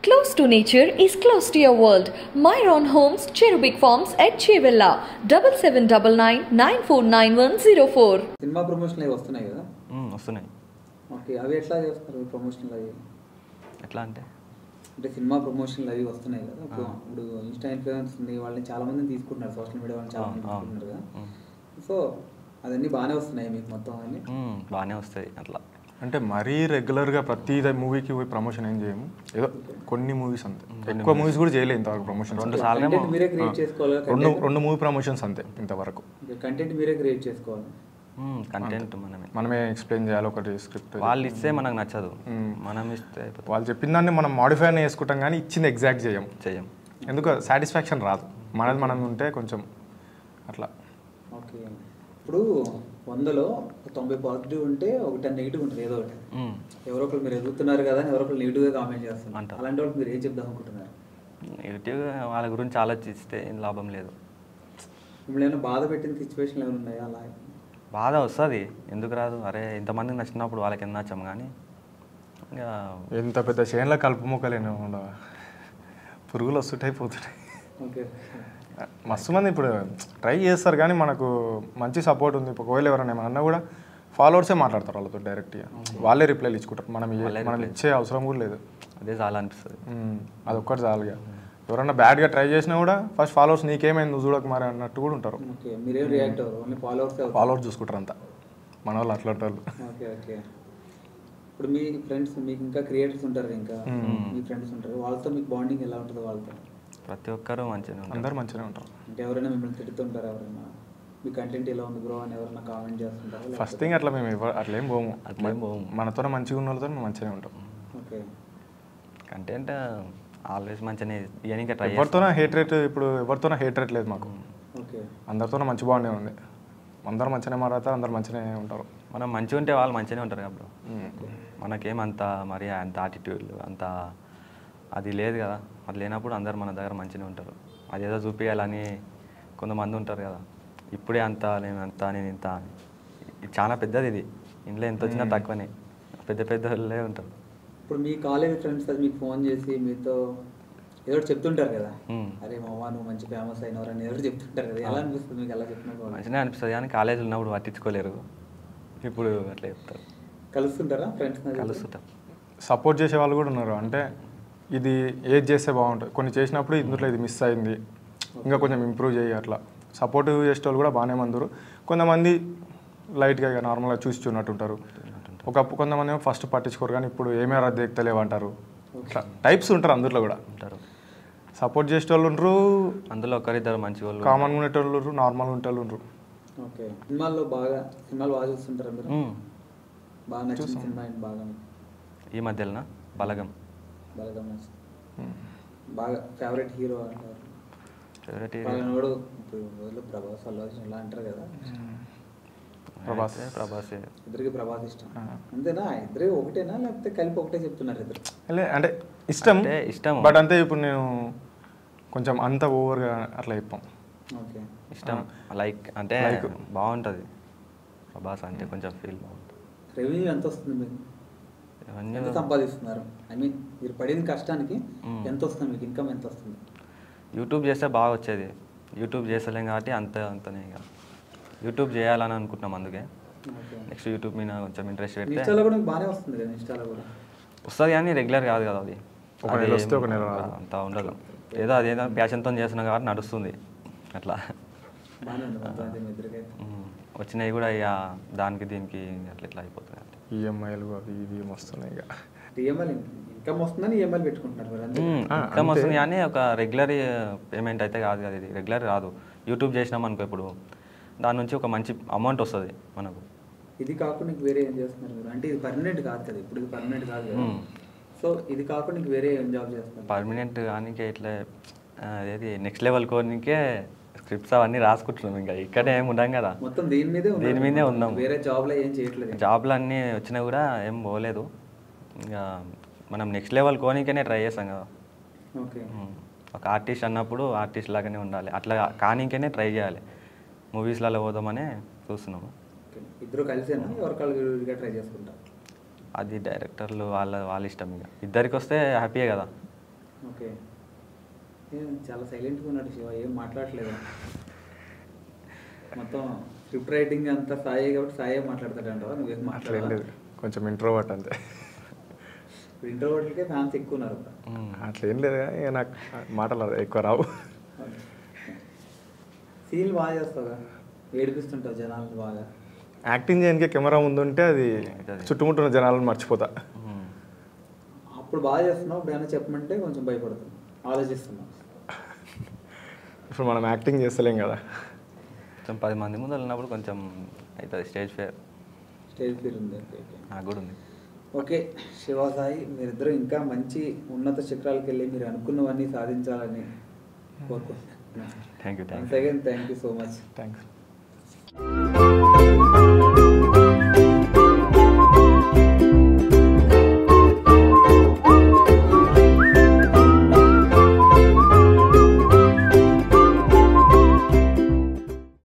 Close to nature is close to your world. Myron Homes, Cherubic Farms at Chevilla, 7799 949104. Cinema ప్రమోషన్లు అవి వస్తున్నాయి కదా మ్మ్, వస్తున్నాయి ఓకే అవి ఎట్లా చేస్తారు ప్రమోషన్లు అవి ఎట్లా అంటే అంటే సినిమా ప్రమోషన్లు అవి వస్తున్నాయి కదా ఇప్పుడు ఇప్పుడు ఇన్స్టా ఇన్ఫ్లుయెన్స్ ఉంది వాళ్ళని చాలా మందిని తీసుకుంటున్నారు సోషల్ మీడియా వాళ్ళని చాలా మంది అవును, అవును. తీసుకుంటున్నారు కదా మ్మ్. సో అవన్నీ బాగానే వస్తున్నాయి మీకు మొత్తం అన్ని మ్మ్, బాగానే వస్తాయి అట్లా అంటే మరీ రెగ్యులర్గా ప్రతి మూవీకి పోయి ప్రమోషన్ ఏం చేయము ఏదో కొన్ని మూవీస్ అంతే ఎక్కువ మూవీస్ కూడా చేయలేదు ఇంతవరకు ప్రమోషన్ రెండు సార్లు కంటెంట్ మీరే క్రియేట్ చేసుకోవాలి రెండు రెండు మూవీ ప్రమోషన్స్ అంతే ఇంతవరకు కంటెంట్ మీరే క్రియేట్ చేసుకోవాలి కంటెంట్ మనమే మనమే ఎక్స్ప్లెయిన్ చేయాలి ఒకటి స్క్రిప్ట్ వాళ్ళు ఇస్తే మనకు నచ్చదు మనం ఇస్తే అయిపోతుంది వాళ్ళు చెప్పిన దాన్ని మనం మాడిఫై అనే చేసుకుంటాం కానీ ఇచ్చింది ఎగ్జాక్ట్ చేయం చెయ్యం ఎందుకు సాటిస్ఫాక్షన్ రాదు మనది మనం ఉంటే కొంచెం అట్లా ఓకే ఇప్పుడు వందలో తొంభై పాజిటివ్ ఉంటే ఒక టెన్ నెగిటివ్ ఉంటుంది ఏదో ఒకటి మ్మ్. ఎవరో ఒకరు మీరు ఎదుగుతున్నారు కదా అని ఎవరో ఒకరు నెగిటివ్గా కామెంట్ చేస్తున్నారు అంటారు. అలాంటి వాళ్ళకి మీరు ఏం చెప్దాం అనుకుంటున్నారు నెగిటివ్గా వాళ్ళ గురించి ఆలోచిస్తే ఏం లాభం లేదు మిమ్మల్ని ఏమైనా బాధ పెట్టిన సిచ్యువేషన్ ఏమైనా ఉన్నాయా అలా బాధ వస్తుంది ఎందుకు రాదు అరే ఇంతమందికి నచ్చినప్పుడు వాళ్ళకి ఎంత నచ్చాం కానీ ఇంకా ఎంత పెద్ద చేనులో కలుపు మొక్కలేను ఉండవా పురుగులు వస్తుంటాయి పోతుంటాయి ఓకే మస్తు మంది ఇప్పుడు ట్రై చేస్తారు కానీ మనకు మంచి సపోర్ట్ ఉంది ఇప్పుడు ఒకవేళ ఎవరైనా ఏమైనా అన్నా కూడా ఫాలోవర్సే మాట్లాడతారు వాళ్ళతో డైరెక్ట్గా వాళ్ళే రిప్లైలు ఇచ్చుకుంటారు మనం ఇయ్య- మనం ఇచ్చే అవసరం కూడా లేదు అదే చాలా అనిపిస్తుంది ఉమ్, అదొక్కటి చాలుగా ఎవరన్నా బ్యాడ్గా ట్రై చేసినా కూడా ఫస్ట్ ఫాలోవర్స్ నీకేమైంది నువ్వు చూడక మరి అన్నట్టు కూడా ఉంటారు ఓకే మీరేం రియాక్ట్ అవ్వరు ఓన్లీ ఫాలోవర్స్ ఫాలోవర్స్ చూసుకుంటారు అంతా మన వాళ్ళు అట్లాంటి వాళ్ళు ఓకే ఓకే ఇప్పుడు మీ ఫ్రెండ్స్ మీకు ఇంకా క్రియేటర్స్ ఉంటారు ఇంకా మీ ఫ్రెండ్స్ ఉంటారు వాళ్ళతో మీకు బాండింగ్ ఎలా ఉంటుంది వాళ్ళతో ప్రతి ఒక్కరూ మంచిగా ఉంటారు అందరు మంచిగానే ఉంటారు అంటే ఎవరైనా మిమ్మల్ని తిడుతుంటారా ఎవరైనా మీ కంటెంట్ ఎలా ఉంది బ్రో అని ఎవరైనా కామెంట్ చేస్తుంటారా ఫస్ట్ థింగ్ అట్లా మేము ఎవ- అట్లా ఏం పోము అట్లా ఏం పోము. మనతో మంచిగా ఉన్న వాళ్ళతో మేము మంచిగానే ఉంటాం ఓకే కంటెంట్ ఆల్వేస్ మంచిగానే ఇవన్నీ ట్రై ఎవరితోనో హేట్ రేట్ ఇప్పుడు ఎవరితోనో హేట్ రేట్ లేదు మాకు ఓకే అందరితోనో మంచి బాగుండే ఉంది అందరు మంచిగానే మాట్లాడతారు అందరు మంచిగానే ఉంటారు మనం మంచిగా ఉంటే వాళ్ళు మంచిగానే ఉంటారు కదా బ్రో మనకేం అంత మరి అంత యాటిట్యూడ్ అంత అది లేదు కదా అది లేనప్పుడు అందరు మన దగ్గర మంచిగానే ఉంటారు అదేదో చూపించాలని కొంతమంది ఉంటారు కదా ఇప్పుడే అంత నేను అంత నేను ఇంత అని. ఇది చాలా పెద్దది ఇది ఇంట్లో ఎంత వచ్చినా తక్కువనే పెద్ద పెద్ద వాళ్ళే ఉంటారు ఇప్పుడు మీ కాలేజ్ ఫ్రెండ్స్ అది మీకు ఫోన్ చేసి మీతో ఏదో ఒకటి చెప్తుంటారు కదా మ్మ్. అరే మామ నువ్వు మంచి ఫేమస్ అయినవరు అని ఏదో చెప్తుంటారు కదా ఎలా అనిపిస్తుంది మీకు ఎలా చెప్పినప్పుడు మంచిగానే అనిపిస్తుంది కానీ కాలేజీలో ఉన్నప్పుడు పట్టించుకోలేరు ఇప్పుడు అట్లా చెప్తారు కలుస్తుంటారా ఫ్రెండ్స్ కలుస్తుంటారు సపోర్ట్ చేసే వాళ్ళు కూడా ఉన్నారు అంటే ఇది ఏది చేస్తే బాగుంటుంది కొన్ని చేసినప్పుడు ఇందులో ఇది మిస్ అయింది ఇంకా కొంచెం ఇంప్రూవ్ చేయి అట్లా సపోర్ట్ చేసే వాళ్ళు కూడా బాగానే మందురు కొంతమంది లైట్గా ఇక నార్మల్గా చూసి చూడనట్టుంటారు ఒకప్పుడు కొంతమంది ఏమో ఫస్ట్ పట్టించుకోరు కానీ ఇప్పుడు ఏమేరా దేక్తలేవు అంటారు ఇట్లా టైప్స్ ఉంటారు అందులో కూడా ఉంటారు సపోర్ట్ చేసే వాళ్ళు ఉండరు అందులో ఒకరిద్దరు మంచి వాళ్ళు కామన్గా ఉండేటోళ్ళు ఉండరు నార్మల్గా ఉండేటోళ్ళు ఉండరు ఓకే సినిమాల్లో బాగా సినిమాలు బాగా చూస్తుంటారా మీరు మ్మ్. బాగా నచ్చిన సినిమా ఏంటి బాగా మీకు? ఈ మధ్యలోన బలగం బాగా నచ్చింది బాగా ఫేవరెట్ హీరో అంటారు ఫేవరెట్ పలానోడు ఇప్పుడు రోజుల్లో ప్రభాస్ అల్లు అర్జున్ ఇలా అంటారు కదా ప్రభాస్. ప్రభాసే ఇద్దరికి ప్రభాస్ ఇష్టం అంతేనా ఇద్దరు ఒకటేనా లేకపోతే కలిపి ఒకటే చెప్తున్నారు ఇద్దరు లే అంటే ఇష్టం అంటే ఇష్టం. బట్ అంతే ఇప్పుడు నేను కొంచెం అంత ఓవర్గా అట్లా చెప్పాం ఓకే ఇష్టం లైక్ అంటే Like. బాగుంటుంది ప్రభాస్ అంటే కొంచెం ఫీల్ బాగుంటుంది రెవెన్యూ ఎంత వస్తుంది మీకు ఇవన్నీ ఎంత సంపాదిస్తున్నారు ఐ మీన్ మీరు పడిన కష్టానికి మ్మ్. ఎంత వస్తుంది మీకు ఇన్కమ్ ఎంత వస్తుంది యూట్యూబ్ చేస్తే బాగా వచ్చేది యూట్యూబ్ చేస్తలేం కాబట్టి అంత అంతనే ఇక యూట్యూబ్ చేయాలని అనుకుంటున్నాం అందుకే ఓకే నెక్స్ట్ యూట్యూబ్ మీద కొంచెం ఇంట్రెస్ట్ పెడితే ఇన్స్టాలో కూడా మీకు బాగానే వస్తుంది కదా ఇన్స్టాలో కూడా వస్తుంది కానీ రెగ్యులర్ కాదు కదా అది ఒక అది నెల వస్తే ఒక నెల రాదు. అంత ఉండదు ఏదో అదేదో ప్యాషన్తో చేస్తున్నాం కాబట్టి నడుస్తుంది అట్లా బాగానే ఉంది మొత్తం అయితే మీ ఇద్దరికైతే ఉమ్. వచ్చినవి కూడా ఇక దానికి దీనికి అట్లా ఇట్లా అయిపోతుంది అంతే ఈఎంఐలు అవి ఇవి వస్తున్నాయి ఇక ఈఎంఐ ఇన్కమ్ వస్తుందని ఈఎంఐలు పెట్టుకుంటున్నారు మీరు అంతే ఇన్కమ్ వస్తుంది కానీ ఒక రెగ్యులర్ పేమెంట్ అయితే కాదు కదా ఇది రెగ్యులర్ కాదు యూట్యూబ్ చేసినాం అనుకో ఇప్పుడు దాని నుంచి ఒక మంచి అమౌంట్ వస్తుంది మనకు ఇది కాకుండా ఇంక వేరే ఏం చేస్తున్నారు మీరు అంటే ఇది పర్మనెంట్ కాదు కదా ఇప్పుడు ఇది పర్మనెంట్ కాదు కదా మ్మ్. సో ఇది కాకుండా ఇంక వేరే ఏం జాబ్ చేస్తున్నారు పర్మనెంట్ కానీ ఇట్లా ఆ, అదేది నెక్స్ట్ లెవెల్ కోనికే స్క్రిప్ట్స్ అవన్నీ రాసుకుంటున్నాం ఇంకా ఇక్కడే ఏమి ఉండం కదా మొత్తం దీని మీదే ఉన్నారు. దీని మీదే ఉన్నాం. వేరే జాబ్లో ఏం చేయట్లేదు జాబ్లు అన్నీ వచ్చినా కూడా ఏం పోలేదు ఇంకా మనం నెక్స్ట్ లెవెల్ కోనికనే ట్రై చేస్తాం కదా ఓకే ఉమ్. ఒక ఆర్టిస్ట్ అన్నప్పుడు ఆర్టిస్ట్ లాగానే ఉండాలి అట్లా కానీకనే ట్రై చేయాలి మూవీస్లలో పోదామనే చూస్తున్నాము ఓకే ఇద్దరు కలిసేనా ఎవరికాళ్ళు విడిగా ట్రై చేసుకుంటారు అది డైరెక్టర్లు వాళ్ళ వాళ్ళ ఇష్టం ఇక ఇద్దరికి వస్తే హ్యాపీయే కదా ఓకే ఏం చాలా సైలెంట్గా ఉన్నాడు శివ ఏం మాట్లాడట్లేదు మొత్తం స్క్రిప్ట్ రైటింగ్ అంతా సాయే కాబట్టి సాయే మాట్లాడతాడు అంటావా నువ్వేం అట్లా ఏం లేదు మాట్లాడలేదు కొంచెం ఇంట్రోవర్ట్ అంతే ఇంటర్వర్ట్లకే ఫ్యాన్స్ ఎక్కువ ఉన్నారు మ్మ్. అట్లా ఏం లేదు కానీ ఇక నాకు మాటలు ఎక్కువ రావు సీల్ బాగా చేస్తావుగా ఏడిపిస్తుంటావు జనాలు బాగా యాక్టింగ్ చేయడానికి కెమెరా ముందు ఉంటే అది అవుతుంది. చుట్టుముట్టున్న జనాలను మర్చిపోతా మ్మ్. అప్పుడు బాగా చేస్తున్నావు ఇప్పుడు ఏమైనా చెప్పమంటే కొంచెం భయపడుతున్నావు ఆలోచిస్తున్నావు ఇప్పుడు మనం యాక్టింగ్ చేస్తలేం కదా కొంచెం పది మంది ముందు వెళ్ళినప్పుడు కొంచెం అవుతుంది స్టేజ్ ఫేర్ స్టేజ్ ఫీల్ ఉంది ఓకే ఓకే నాకు కూడా ఉంది ఓకే శివసాయి మీరిద్దరూ ఇంకా మంచి ఉన్నత శిఖరాలకు వెళ్ళి మీరు అనుకున్నవన్నీ సాధించాలని కోరుకుంటున్నాను thank you thank once again thank you so much thanks Thank